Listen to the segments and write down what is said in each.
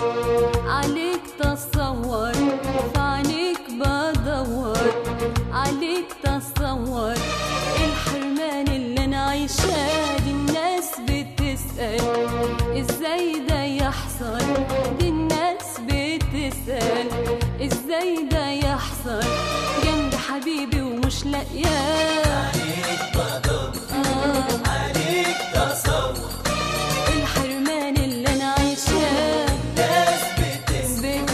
عليك تصور في عينيك بدور عليك تصور الحرمان اللي انا عايشاه دي الناس بتسأل ازاي ده يحصل دي الناس بتسأل ازاي ده يحصل جنب حبيبي ومش لاقياه آه. الحرمان اللي انا عايشاه بتسأل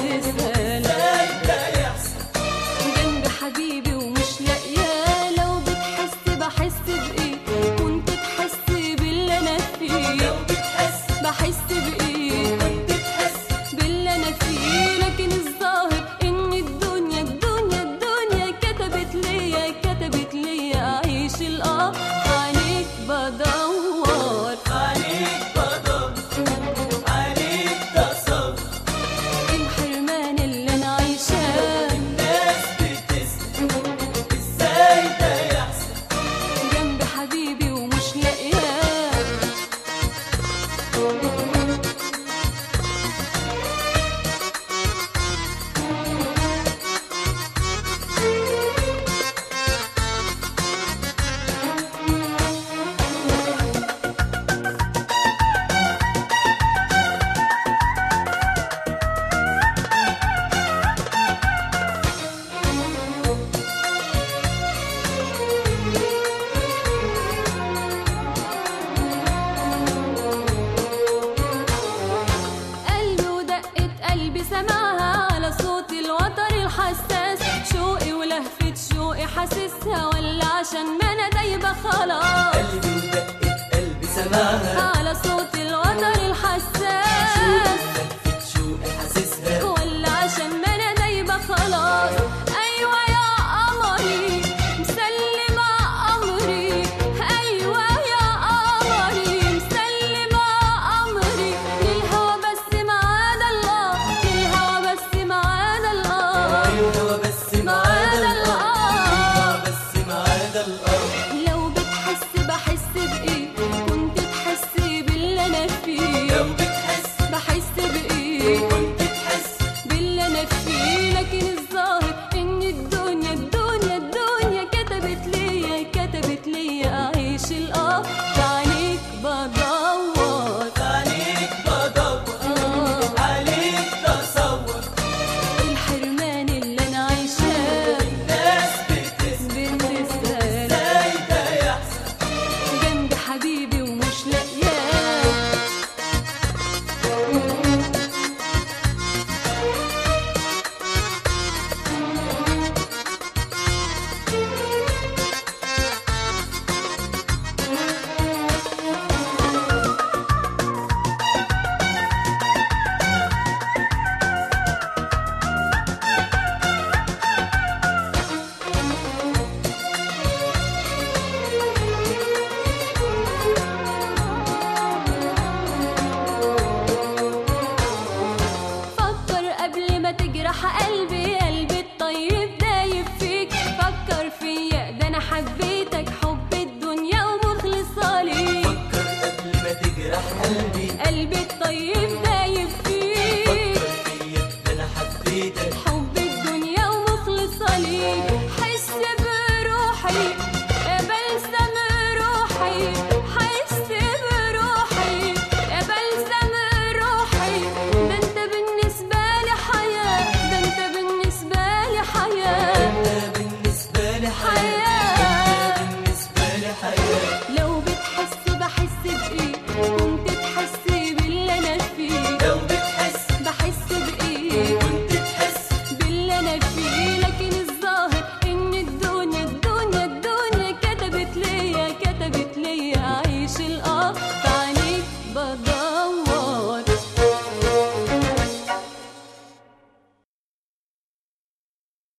جنب حبيبي ومش لاقياه لو بتحس بحس بايه كنت تحس باللي انا فيه بحس بايه باللي انا فيه لكن الظاهر ان الدنيا الدنيا الدنيا كتبت ليا كتبت ليا اعيش الاه عليك بدور الحرمان اللي انا عايشاه جنب حبيبي ومش لاقياه قلبي ودقة قلبي سمعها على صوت الوتر الحساس شوقي ولهفة شوقي حاسسها ولا عشان ما انا دايبة خلاص قلبي ودقة قلبي سماها